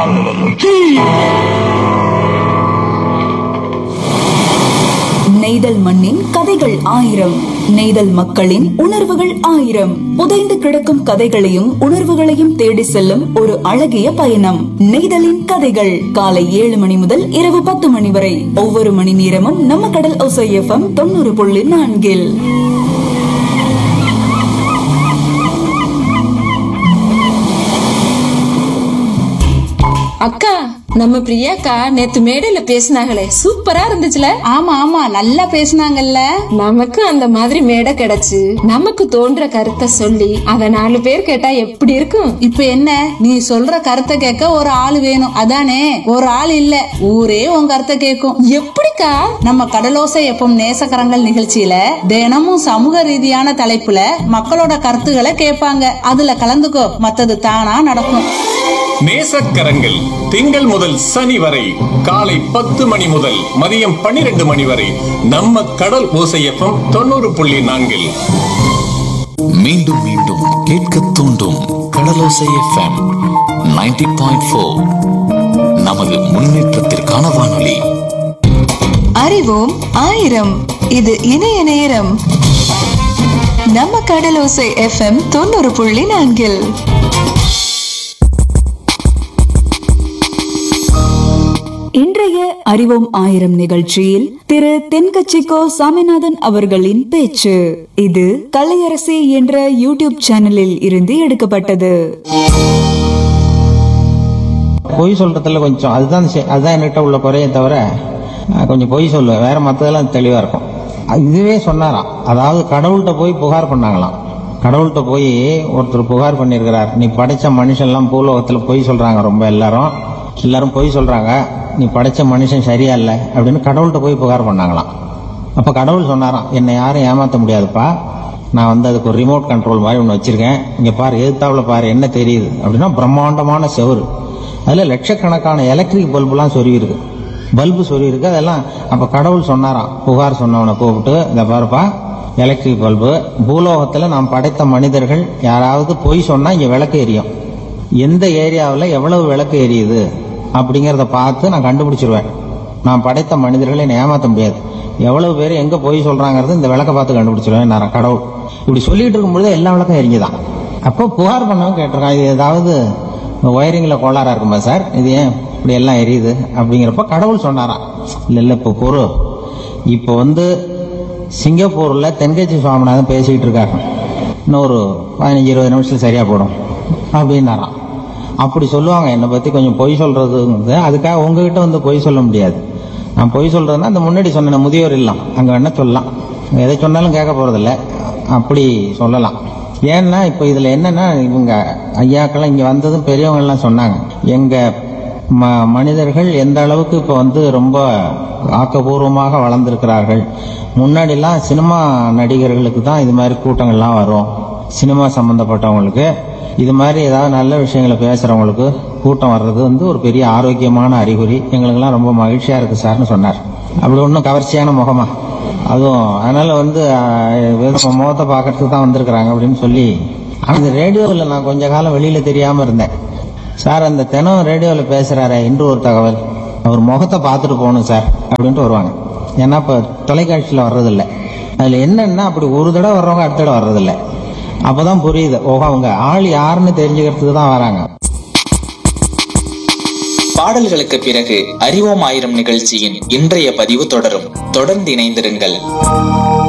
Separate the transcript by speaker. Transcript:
Speaker 1: நெய்தல் மண்ணின் கதைகள் ஆயிரம் நெய்தல் மக்களின் உணர்வுகள் ஆயிரம் புதைந்து கிடக்கும் கதைகளையும் உணர்வுகளையும் தேடி செல்லும் ஒரு அழகிய பயணம் நெய்தலின் கதைகள் காலை ஏழு மணி முதல் இரவு பத்து மணி வரை ஒவ்வொரு மணி நேரமும் நம்ம கடல் ஒசை எஃப்எம் தொண்ணூறு புள்ளி நான்கில்
Speaker 2: அக்கா நம்ம பிரியாக்கா நேத்து மேடையில பேசினாங்களே சூப்பரா இருந்துச்சுல
Speaker 3: ஆமா ஆமா நல்லா பேசுனாங்கல்ல
Speaker 2: நமக்கு அந்த மாதிரி மேடை கிடைச்சு நமக்கு தோன்ற கருத்தை சொல்லி அத நாலு பேர் கேட்டா எப்படி இருக்கும்
Speaker 3: இப்ப என்ன நீ சொல்ற கருத்தை கேட்க ஒரு ஆள் வேணும் அதானே ஒரு ஆள் இல்ல ஊரே உன் கருத்தை கேட்கும்
Speaker 2: எப்படிக்கா
Speaker 3: நம்ம கடலோசை எப்பம் நேசக்கரங்கள் நிகழ்ச்சியில தினமும் சமூக ரீதியான தலைப்புல மக்களோட கருத்துக்களை கேட்பாங்க அதுல கலந்துக்கோ மத்தது தானா நடக்கும்
Speaker 4: நேசக்கரங்கள் திங்கள் முதல் சனி வரை காலை பத்து மணி முதல் மதியம் பன்னிரண்டு மணி வரை நம்ம கடல் ஓசையப்பம் தொண்ணூறு புள்ளி நான்கில்
Speaker 5: மீண்டும் மீண்டும் கேட்க தூண்டும் கடலோசை எஃப்எம் 90.4 பாயிண்ட் ஃபோர் நமது முன்னேற்றத்திற்கான வானொலி
Speaker 6: அறிவோம் ஆயிரம் இது இணைய நேரம் நம்ம கடலோசை எஃப்எம் தொண்ணூறு புள்ளி நான்கில்
Speaker 1: இன்றைய அறிவோம் ஆயிரம் நிகழ்ச்சியில் திரு தென்கட்சிக்கோ சாமிநாதன் அவர்களின் பேச்சு இது கலையரசி என்ற யூடியூப் சேனலில் இருந்து எடுக்கப்பட்டது
Speaker 7: பொய் சொல்றதுல கொஞ்சம் அதுதான் செ- அதுதான் என்கிட்ட உள்ள குறையே தவிர அஹ், கொஞ்சம் பொய் சொல்லுவேன் வேற மற்றதெல்லாம் தெளிவா இருக்கும் அஹ், இதுவே சொன்னாராம் அதாவது கடவுள்கிட்ட போய் புகார் பண்ணாங்களாம் கடவுள்கிட்ட போய் ஒருத்தர் புகார் பண்ணியிருக்கிறார் நீ படைச்ச மனுஷன்லாம் பூலோகத்தில் பொய் சொல்றாங்க ரொம்ப எல்லாரும் எல்லாரும் பொய் சொல்றாங்க நீ படைச்ச மனுஷன் சரியா இல்லை அப்படின்னு கடவுள்கிட்ட போய் புகார் பண்ணாங்களாம் அப்ப கடவுள் சொன்னாராம் என்னை யாரும் ஏமாத்த முடியாதுப்பா நான் வந்து அதுக்கு ஒரு ரிமோட் கண்ட்ரோல் மாதிரி ஒன்று வச்சிருக்கேன் இங்க பாரு எதிர்த்தாப்புல பாரு என்ன தெரியுது அப்படின்னா பிரம்மாண்டமான செவுரு அதுல லட்சக்கணக்கான எலக்ட்ரிக் பல்புலாம் சொருவி இருக்கு பல்பு சொருவி இருக்கு அதெல்லாம் அப்ப கடவுள் சொன்னாராம் புகார் சொன்னவனை கூப்பிட்டு இந்த பாருப்பா எலக்ட்ரிக் பல்பு பூலோகத்துல நாம் படைத்த மனிதர்கள் யாராவது பொய் சொன்னா இங்க விளக்கு எரியும் எந்த ஏரியாவில் எவ்வளவு விளக்கு எரியுது அப்படிங்கிறத பார்த்து நான் கண்டுபிடிச்சிருவேன் நான் படைத்த மனிதர்களை என்னை ஏமாத்த முடியாது எவ்வளவு பேர் எங்க போய் சொல்றாங்கிறது இந்த விளக்க பார்த்து கண்டுபிடிச்சிருவேன் நான் கடவுள் இப்படி சொல்லிட்டு இருக்கும்பொழுது எல்லா விளக்கும் எரிஞ்சுதான் அப்போ புகார் பண்ணவங்க கேட்டிருக்கான் இது ஏதாவது ஒயரிங்ல கோளாறா இருக்குமா சார் இது ஏன் இப்படி எல்லாம் எரியுது அப்படிங்கிறப்ப கடவுள் சொன்னாராம் இல்ல இல்ல இப்போ பொறு இப்போ வந்து சிங்கப்பூர்ல தென்கட்சி சுவாமிநாதன் பேசிக்கிட்டு இருக்காங்க இன்னும் ஒரு பதினஞ்சு இருபது நிமிஷத்துல சரியா போடும் அப்படின்னாராம் அப்படி சொல்லுவாங்க என்னை பத்தி கொஞ்சம் பொய் சொல்றதுங்கிறது அதுக்காக உங்ககிட்ட வந்து பொய் சொல்ல முடியாது நான் பொய் சொல்றதுன்னா அந்த முன்னாடி சொன்ன முதியோர் இல்லம் அங்க வேணா சொல்லலாம் எதை சொன்னாலும் கேட்க போறதில்ல அப்படி சொல்லலாம் ஏன்னா இப்போ இதுல என்னன்னா இவங்க ஐயாக்கெல்லாம் இங்க வந்ததும் பெரியவங்க எல்லாம் சொன்னாங்க எங்க ம- மனிதர்கள் எந்த அளவுக்கு இப்போ வந்து ரொம்ப ஆக்கப்பூர்வமாக வளர்ந்திருக்கிறார்கள் முன்னாடிலாம் சினிமா நடிகர்களுக்கு தான் இது மாதிரி கூட்டங்கள்லாம் வரும் சினிமா சம்பந்தப்பட்டவங்களுக்கு இது மாதிரி ஏதாவது நல்ல விஷயங்களை பேசுறவங்களுக்கு கூட்டம் வர்றது வந்து ஒரு பெரிய ஆரோக்கியமான அறிகுறி எங்களுக்கெல்லாம் ரொம்ப மகிழ்ச்சியா இருக்கு சார்னு சொன்னார் அப்படி ஒன்றும் கவர்ச்சியான முகமா அதுவும் அதனால வந்து அஹ், வெறும் முகத்தை பார்க்கறதுக்கு தான் வந்திருக்கிறாங்க அப்படின்னு சொல்லி அந்த ரேடியோவில் நான் கொஞ்ச காலம் வெளியில தெரியாம இருந்தேன் சார் அந்த தினம் ரேடியோவில் பேசுறாரே இன்று ஒரு தகவல் அவர் முகத்தை பார்த்துட்டு போகணும் சார் அப்படின்ட்டு வருவாங்க ஏன்னா இப்போ தொலைக்காட்சியில் வர்றதில்ல அதில் என்னன்னா அப்படி ஒரு தடவை வர்றவங்க அடுத்த தடவை வர்றதில்ல அப்பதான் புரியுது ஓஹோ அவங்க ஆள் யாருன்னு தெரிஞ்சுக்கிறதுக்கு தான் வராங்க
Speaker 8: பாடல்களுக்கு பிறகு அறிவோம் ஆயிரம் நிகழ்ச்சியின் இன்றைய பதிவு தொடரும் தொடர்ந்து இணைந்திருங்கள்